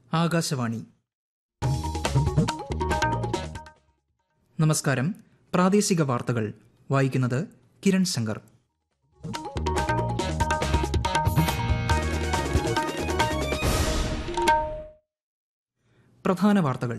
ആകാശവാണി നമസ്കാരം പ്രാദേശിക വാർത്തകൾ വായിക്കുന്നത് കിരൺ ശങ്കർ പ്രധാന വാർത്തകൾ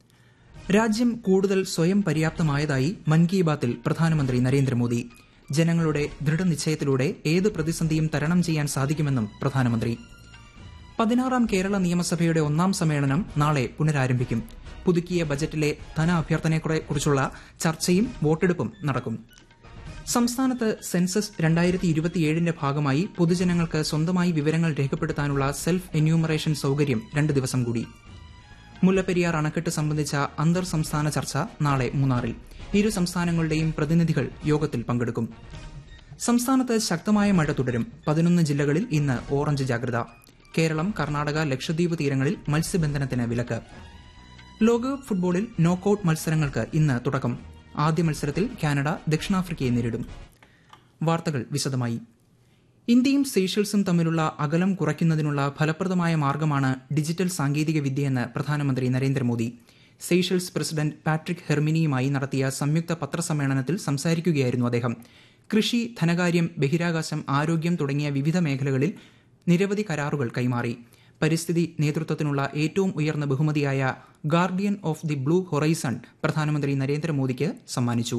രാജ്യം കൂടുതൽ സ്വയം പര്യാപ്തമായതായി മൻ കി ബാത്തിൽ പ്രധാനമന്ത്രി നരേന്ദ്രമോദി ജനങ്ങളുടെ ദൃഢനിശ്ചയത്തിലൂടെ ഏത് പ്രതിസന്ധിയും തരണം ചെയ്യാൻ സാധിക്കുമെന്നും പ്രധാനമന്ത്രി പതിനാറാം കേരള നിയമസഭയുടെ ഒന്നാം സമ്മേളനം നാളെ പുനരാരംഭിക്കും പുതുക്കിയ ബജറ്റിലെ ധനാഭ്യർത്ഥനയെക്കുറിച്ചുള്ള ചർച്ചയും വോട്ടെടുപ്പും നടക്കും സംസ്ഥാനത്ത് സെൻസസ് രണ്ടായിരത്തി ഇരുപത്തിയേഴിന്റെ ഭാഗമായി പൊതുജനങ്ങൾക്ക് സ്വന്തമായി വിവരങ്ങൾ രേഖപ്പെടുത്താനുള്ള സെൽഫ് എന്യൂമറേഷൻ സൌകര്യം രണ്ട് ദിവസം കൂടി മുല്ലപ്പെരിയാർ അണക്കെട്ട് സംബന്ധിച്ച അന്തർ സംസ്ഥാന ചർച്ച നാളെ മൂന്നാറിൽ ഇരു സംസ്ഥാനങ്ങളുടെയും പ്രതിനിധികൾ യോഗത്തിൽ പങ്കെടുക്കും സംസ്ഥാനത്ത് ശക്തമായ മഴ തുടരും പതിനൊന്ന് ജില്ലകളിൽ ഇന്ന് ഓറഞ്ച് ജാഗ്രത കേരളം കർണാടക ലക്ഷദ്വീപ് തീരങ്ങളിൽ മത്സ്യബന്ധനത്തിന് വിലക്ക് ലോകകപ്പ് ഫുട്ബോളിൽ നോക്കൌട്ട് മത്സരങ്ങൾക്ക് ഇന്ന് തുടക്കം ആദ്യ മത്സരത്തിൽ കാനഡ ദക്ഷിണാഫ്രിക്കയെ നേരിടും വാർത്തകൾ വിശദമായി ഇന്ത്യയും സീഷൽസും തമ്മിലുള്ള അകലം കുറയ്ക്കുന്നതിനുള്ള ഫലപ്രദമായ മാർഗമാണ് ഡിജിറ്റൽ സാങ്കേതിക വിദ്യയെന്ന് പ്രധാനമന്ത്രി നരേന്ദ്രമോദി സെയ്ഷൽസ് പ്രസിഡന്റ് പാട്രിക് ഹെർമിനിയുമായി നടത്തിയ സംയുക്ത പത്രസമ്മേളനത്തിൽ സംസാരിക്കുകയായിരുന്നു അദ്ദേഹം കൃഷി ധനകാര്യം ബഹിരാകാശം ആരോഗ്യം തുടങ്ങിയ വിവിധ മേഖലകളിൽ നിരവധി കരാറുകൾ കൈമാറി പരിസ്ഥിതി നേതൃത്വത്തിനുള്ള ഏറ്റവും ഉയർന്ന ബഹുമതിയായ guardian of the blue horizon പ്രധാനമന്ത്രി നരേന്ദ്രമോദിക്ക് സമ്മാനിച്ചു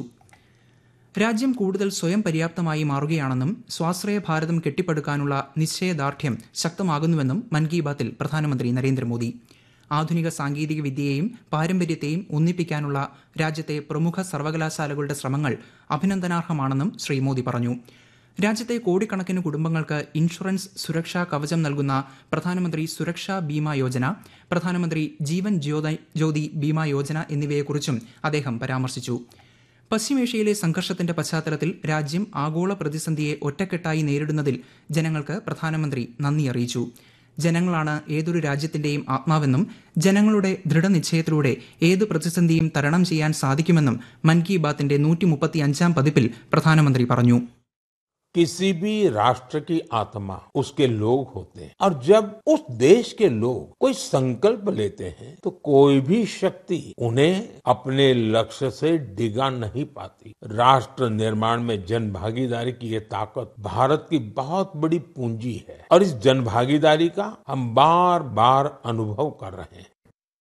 രാജ്യം കൂടുതൽ സ്വയം പര്യാപ്തമായി മാറുകയാണെന്നും സ്വാശ്രയ ഭാരതം കെട്ടിപ്പടുക്കാനുള്ള നിശ്ചയദാർഢ്യം ശക്തമാകുന്നുവെന്നും മൻ കി ബാത്തിൽ പ്രധാനമന്ത്രി നരേന്ദ്രമോദി ആധുനിക സാങ്കേതിക വിദ്യയെയും പാരമ്പര്യത്തെയും ഒന്നിപ്പിക്കാനുള്ള രാജ്യത്തെ പ്രമുഖ സർവകലാശാലകളുടെ ശ്രമങ്ങൾ അഭിനന്ദനാർഹമാണെന്നും ശ്രീ മോദി പറഞ്ഞു രാജ്യത്തെ കോടിക്കണക്കിന് കുടുംബങ്ങൾക്ക് ഇൻഷുറൻസ് സുരക്ഷാ കവചം നൽകുന്ന പ്രധാനമന്ത്രി സുരക്ഷാ ബീമ യോജന പ്രധാനമന്ത്രി ജീവൻ ജ്യോതി ബീമ യോജന എന്നിവയെക്കുറിച്ചും അദ്ദേഹം പരാമർശിച്ചു പശ്ചിമേഷ്യയിലെ സംഘർഷത്തിന്റെ പശ്ചാത്തലത്തിൽ രാജ്യം ആഗോള പ്രതിസന്ധിയെ ഒറ്റക്കെട്ടായി നേരിടുന്നതിൽ ജനങ്ങൾക്ക് പ്രധാനമന്ത്രി നന്ദി അറിയിച്ചു ജനങ്ങളാണ് ഏതൊരു രാജ്യത്തിന്റെയും ആത്മാവെന്നും ജനങ്ങളുടെ ദൃഢനിശ്ചയത്തിലൂടെ ഏത് പ്രതിസന്ധിയും തരണം ചെയ്യാൻ സാധിക്കുമെന്നും മൻ കി ബാത്തിന്റെ നൂറ്റി അഞ്ചാം പതിപ്പിൽ പ്രധാനമന്ത്രി പറഞ്ഞു किसी भी राष्ट्र की आत्मा उसके लोग होते हैं और जब उस देश के लोग कोई संकल्प लेते हैं तो कोई भी शक्ति उन्हें अपने लक्ष्य से डिगा नहीं पाती राष्ट्र निर्माण में जन भागीदारी की ये ताकत भारत की बहुत बड़ी पूंजी है और इस जन भागीदारी का हम बार बार अनुभव कर रहे हैं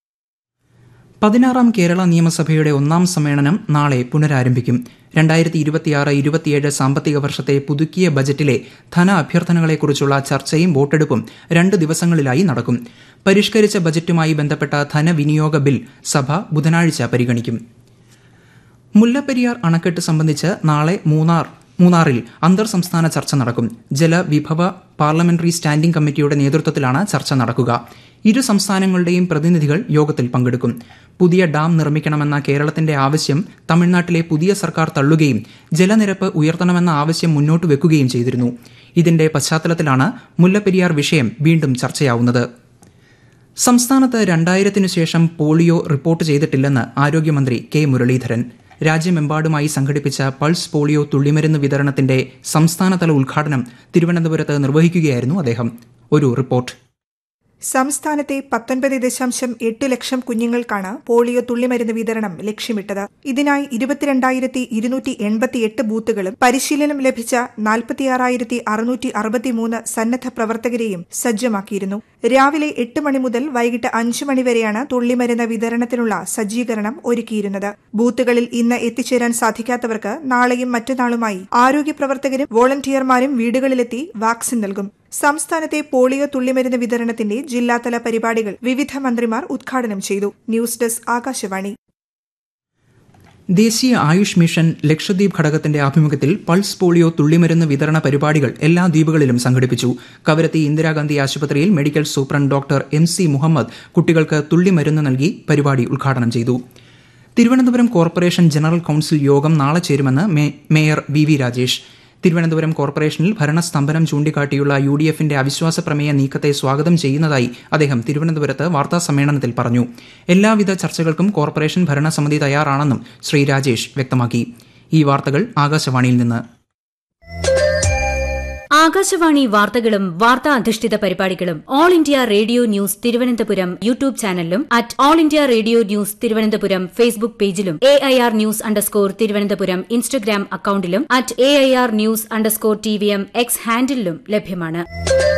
പതിനാറാം കേരള നിയമസഭയുടെ ഒന്നാം സമ്മേളനം നാളെ പുനരാരംഭിക്കും രണ്ടായിരത്തി ഇരുപത്തിയാറ് ഇരുപത്തിയേഴ് സാമ്പത്തിക വർഷത്തെ പുതുക്കിയ ബജറ്റിലെ ധന അഭ്യർത്ഥനകളെക്കുറിച്ചുള്ള ചർച്ചയും വോട്ടെടുപ്പും രണ്ട് ദിവസങ്ങളിലായി നടക്കും പരിഷ്കരിച്ച ബജറ്റുമായി ബന്ധപ്പെട്ട ധനവിനിയോഗ ബിൽ സഭ ബുധനാഴ്ച പരിഗണിക്കും മുല്ലപ്പെരിയാർ അണക്കെട്ട് സംബന്ധിച്ച് നാളെ മൂന്നാർ മൂന്നാറിൽ അന്തർ സംസ്ഥാന ചർച്ച നടക്കും ജലവിഭവ പാർലമെന്ററി സ്റ്റാൻഡിംഗ് കമ്മിറ്റിയുടെ നേതൃത്വത്തിലാണ് ചർച്ച നടക്കുക ഇരു സംസ്ഥാനങ്ങളുടെയും പ്രതിനിധികൾ യോഗത്തിൽ പങ്കെടുക്കും പുതിയ ഡാം നിർമ്മിക്കണമെന്ന കേരളത്തിന്റെ ആവശ്യം തമിഴ്നാട്ടിലെ പുതിയ സർക്കാർ തള്ളുകയും ജലനിരപ്പ് ഉയർത്തണമെന്ന ആവശ്യം മുന്നോട്ട് വെക്കുകയും ചെയ്തിരുന്നു ഇതിന്റെ പശ്ചാത്തലത്തിലാണ് മുല്ലപ്പെരിയാർ വിഷയം വീണ്ടും ചർച്ചയാവുന്നത് സംസ്ഥാനത്ത് രണ്ടായിരത്തിനു ശേഷം പോളിയോ റിപ്പോർട്ട് ചെയ്തിട്ടില്ലെന്ന് ആരോഗ്യമന്ത്രി കെ മുരളീധരൻ രാജ്യമെമ്പാടുമായി സംഘടിപ്പിച്ച പൾസ് പോളിയോ തുള്ളിമരുന്ന് വിതരണത്തിന്റെ സംസ്ഥാനതല ഉദ്ഘാടനം തിരുവനന്തപുരത്ത് നിർവഹിക്കുകയായിരുന്നു അദ്ദേഹം ഒരു റിപ്പോർട്ട് സംസ്ഥാനത്തെ പത്തൊൻപത് ദശാംശം എട്ട് ലക്ഷം കുഞ്ഞുങ്ങൾക്കാണ് പോളിയോ തുള്ളിമരുന്ന് വിതരണം ലക്ഷ്യമിട്ടത് ഇതിനായി ഇരുപത്തിരണ്ടായിരത്തി ഇരുന്നൂറ്റി എൺപത്തിയെട്ട് ബൂത്തുകളും പരിശീലനം ലഭിച്ച നാൽപ്പത്തിയാറായിരത്തി അറുന്നൂറ്റി അറുപത്തിമൂന്ന് സന്നദ്ധ പ്രവർത്തകരെയും സജ്ജമാക്കിയിരുന്നു രാവിലെ എട്ട് മണി മുതൽ വൈകിട്ട് അഞ്ചു മണിവരെയാണ് തുള്ളിമരുന്ന് വിതരണത്തിനുള്ള സജ്ജീകരണം ഒരുക്കിയിരുന്നത് ബൂത്തുകളിൽ ഇന്ന് എത്തിച്ചേരാൻ സാധിക്കാത്തവർക്ക് നാളെയും മറ്റന്നാളുമായി ആരോഗ്യ പ്രവർത്തകരും വോളണ്ടിയർമാരും വീടുകളിലെത്തി വാക്സിൻ നൽകും സംസ്ഥാനത്തെ പോളിയോ തുള്ളിമരുന്ന് വിതരണത്തിന്റെ ജില്ലാതല പരിപാടികൾ വിവിധ മന്ത്രിമാർ ഉദ്ഘാടനം ചെയ്തു ന്യൂസ് ഡെസ്ക് ആകാശവാണി ദേശീയ ആയുഷ് മിഷൻ ലക്ഷദ്വീപ് ഘടകത്തിന്റെ ആഭിമുഖ്യത്തിൽ പൾസ് പോളിയോ തുള്ളിമരുന്ന് വിതരണ പരിപാടികൾ എല്ലാ ദ്വീപുകളിലും സംഘടിപ്പിച്ചു കവരത്തി ഇന്ദിരാഗാന്ധി ആശുപത്രിയിൽ medical superintendent doctor M C Muhammad കുട്ടികൾക്ക് തുള്ളിമരുന്ന് നൽകി പരിപാടി ഉദ്ഘാടനം ചെയ്തു തിരുവനന്തപുരം കോർപ്പറേഷൻ ജനറൽ കൌൺസിൽ യോഗം നാളെ ചേരുമെന്ന് mayor V V Rajesh Thiruvananthapuram കോർപ്പറേഷനിൽ ഭരണസ്തംഭനം ചൂണ്ടിക്കാട്ടിയുള്ള യു ഡി എഫിന്റെ അവിശ്വാസ പ്രമേയ നീക്കത്തെ സ്വാഗതം ചെയ്യുന്നതായി അദ്ദേഹം തിരുവനന്തപുരത്ത് വാർത്താ സമ്മേളനത്തിൽ പറഞ്ഞു എല്ലാവിധ ചർച്ചകൾക്കും കോർപ്പറേഷൻ ഭരണസമിതി തയ്യാറാണെന്നും ശ്രീ രാജേഷ് വ്യക്തമാക്കി ഈ വാർത്തകൾ ആകാശവാണിയിൽ നിന്ന് ആകാശവാണി വാർത്തകളും വാർത്താ അധിഷ്ഠിത പരിപാടികളും all India radio news Thiruvananthapuram YouTube ചാനലിലും at all India radio news Thiruvananthapuram Facebook പേജിലും A I R news underscore Thiruvananthapuram Instagram അക്കൌണ്ടിലും at A I R news underscore T V M X ഹാൻഡിലും ലഭ്യമാണ്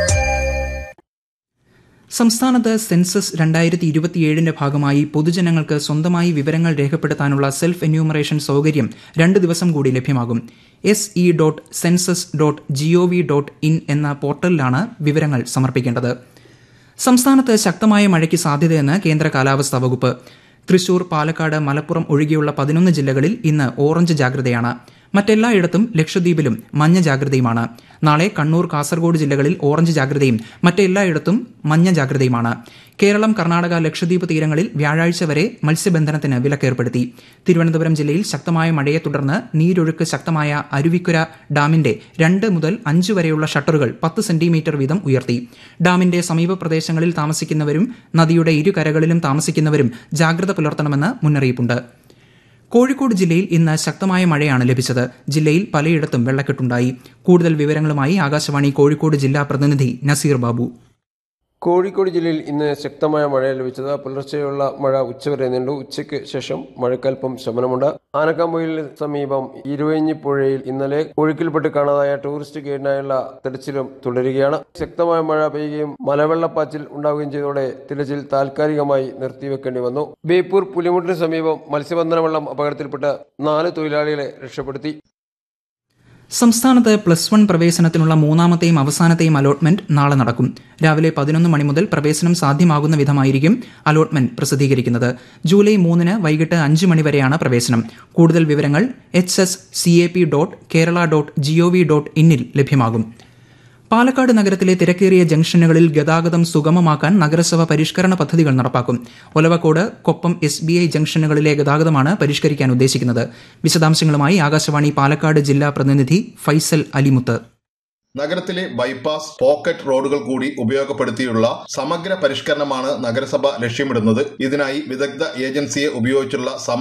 സംസ്ഥാനത്ത് സെൻസസ് രണ്ടായിരത്തി ഇരുപത്തിയേഴിന്റെ ഭാഗമായി പൊതുജനങ്ങൾക്ക് സ്വന്തമായി വിവരങ്ങൾ രേഖപ്പെടുത്താനുള്ള സെൽഫ് എന്യൂമറേഷൻ സൌകര്യം രണ്ട് ദിവസം കൂടി ലഭ്യമാകും S E dot census dot GOV dot in എന്ന പോർട്ടലിലാണ് വിവരങ്ങൾ സമർപ്പിക്കേണ്ടത് സംസ്ഥാനത്ത് ശക്തമായ മഴയ്ക്ക് സാധ്യതയെന്ന് കേന്ദ്ര കാലാവസ്ഥാ വകുപ്പ് തൃശൂർ പാലക്കാട് മലപ്പുറം ഒഴികെയുള്ള പതിനൊന്ന് ജില്ലകളിൽ ഇന്ന് ഓറഞ്ച് ജാഗ്രതയാണ് മറ്റെല്ലായിടത്തും ലക്ഷദ്വീപിലും മഞ്ഞ ജാഗ്രതയുമാണ് നാളെ കണ്ണൂർ കാസർഗോഡ് ജില്ലകളിൽ ഓറഞ്ച് ജാഗ്രതയും മറ്റെല്ലായിടത്തും മഞ്ഞ ജാഗ്രതയുമാണ് കേരളം കർണാടക ലക്ഷദ്വീപ് തീരങ്ങളിൽ വ്യാഴാഴ്ച വരെ മത്സ്യബന്ധനത്തിന് വിലക്കേർപ്പെടുത്തി തിരുവനന്തപുരം ജില്ലയിൽ ശക്തമായ മഴയെ തുടർന്ന് നീരൊഴുക്ക് ശക്തമായ അരുവിക്കുര ഡാമിന്റെ രണ്ട് മുതൽ അഞ്ച് വരെയുള്ള ഷട്ടറുകൾ പത്ത് സെന്റിമീറ്റർ വീതം ഉയർത്തി ഡാമിന്റെ സമീപ പ്രദേശങ്ങളിൽ താമസിക്കുന്നവരും നദിയുടെ ഇരുകരകളിലും താമസിക്കുന്നവരും ജാഗ്രത പുലർത്തണമെന്ന് മുന്നറിയിപ്പുണ്ട് കോഴിക്കോട് ജില്ലയിൽ ഇന്ന് ശക്തമായ മഴയാണ് ലഭിച്ചത് ജില്ലയിൽ പലയിടത്തും വെള്ളക്കെട്ടുണ്ടായി കൂടുതൽ വിവരങ്ങളുമായി ആകാശവാണി കോഴിക്കോട് ജില്ലാ പ്രതിനിധി നസീർ ബാബു കോഴിക്കോട് ജില്ലയിൽ ഇന്ന് ശക്തമായ മഴ ലഭിച്ചത് പുലർച്ചെയുള്ള മഴ ഉച്ചവരെ നീണ്ടു ഉച്ചയ്ക്ക് ശേഷം മഴക്കൽപ്പം ശമനമുണ്ട് ആനക്കാമ്പൊയിലിന് സമീപം ഇരുവഞ്ഞി പുഴയിൽ ഇന്നലെ ഒഴുക്കിൽപ്പെട്ട് കാണാതായ ടൂറിസ്റ്റ് ഗൈഡിനായുള്ള തെരച്ചിലും തുടരുകയാണ് ശക്തമായ മഴ പെയ്യുകയും മലവെള്ളപ്പാച്ചിൽ ഉണ്ടാവുകയും ചെയ്തതോടെ തിരച്ചിൽ താൽക്കാലികമായി നിർത്തിവെക്കേണ്ടി വന്നു ബേപ്പൂർ പുലിമുട്ടിന് സമീപം മത്സ്യബന്ധന വെള്ളം അപകടത്തിൽപ്പെട്ട് നാല് തൊഴിലാളികളെ രക്ഷപ്പെടുത്തി സംസ്ഥാനത്ത് പ്ലസ് വൺ പ്രവേശനത്തിനുള്ള മൂന്നാമത്തെയും അവസാനത്തെയും അലോട്ട്മെന്റ് നാളെ നടക്കും രാവിലെ പതിനൊന്ന് മണി മുതൽ പ്രവേശനം സാധ്യമാകുന്ന വിധമായിരിക്കും അലോട്ട്മെന്റ് പ്രസിദ്ധീകരിക്കുന്നത് ജൂലൈ മൂന്നിന് വൈകിട്ട് അഞ്ച് മണിവരെയാണ് പ്രവേശനം കൂടുതൽ വിവരങ്ങൾ H S C A P dot Kerala dot GOV dot ഇന്നിൽ ലഭ്യമാകും പാലക്കാട് നഗരത്തിലെ തിരക്കേറിയ ജംഗ്ഷനുകളിൽ ഗതാഗതം സുഗമമാക്കാൻ നഗരസഭ പരിഷ്കരണ പദ്ധതികൾ നടപ്പാക്കും Olavakkode Koppam S B I ജംഗ്ഷനുകളിലെ ഗതാഗതമാണ് പരിഷ്കരിക്കാൻ ഉദ്ദേശിക്കുന്നത് വിശദാംശങ്ങളുമായി ആകാശവാണി പാലക്കാട് ജില്ലാ പ്രതിനിധി ഫൈസൽ അലിമുത്ത് നഗരത്തിലെ ബൈപ്പാസ് പോക്കറ്റ് റോഡുകൾ കൂടി ഉപയോഗപ്പെടുത്തിയുള്ള സമഗ്ര പരിഷ്കരണമാണ് നഗരസഭ ലക്ഷ്യമിടുന്നത് ഇതിനായി വിദഗ്ധ ഏജൻസിയെ ഉപയോഗിച്ചുള്ള